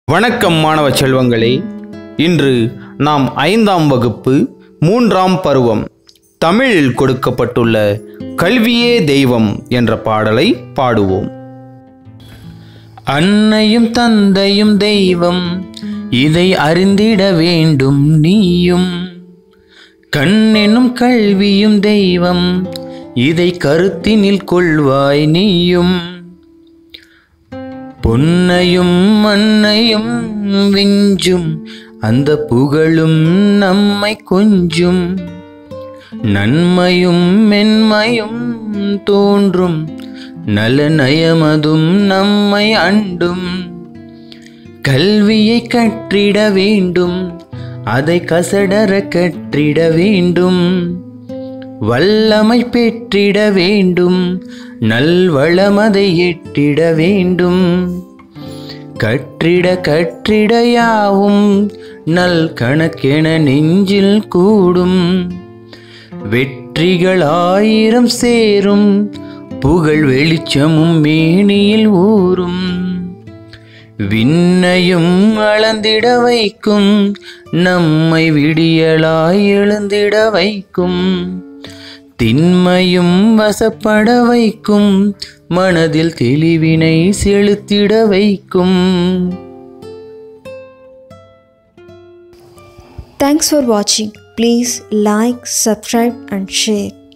வணக்கம் மாணவ செல்வங்களே இன்று நாம் ஐந்தாம் வகுப்பு மூன்றாம் பருவம் தமிழில் கொடுக்கப்பட்டுள்ள கல்வியே தெய்வம் என்ற பாடலை பாடுவோம் அன்னையும் தந்தையும் தெய்வம் இதை அறிந்திட வேண்டும் நீயும் கண்ணெனும் கல்வியும் தெய்வம் இதை கருத்தினில் கொள்வாய் நீயும் பொன்னையும் மண்ணையும் விஞ்சும் அந்த புகழும் நம்மை கொஞ்சும் நன்மையும் மென்மையும் தோன்றும் நல நயமதும் நம்மை அண்டும் கல்வியை கற்றிட வேண்டும் அதை கசடர கற்றிட வேண்டும் வல்லமை பெற்றிட வேண்டும் நல்வளமதை எட்டிட வேண்டும் கற்றிட கற்றிட யாவும் நல் கணக்கென நெஞ்சில் கூடும் வெற்றிகள் ஆயிரம் சேரும் புகழ் வெளிச்சமும் மேனியில் ஊறும் விண்ணையும் அளந்திட வைக்கும் நம்மை விடியலாய் எழுந்திட வைக்கும் திண்மையும் வசப்பட வைக்கும் மனதில் தெளிவினை செலுத்திட வைக்கும் Thanks for watching. Please like, subscribe, and share.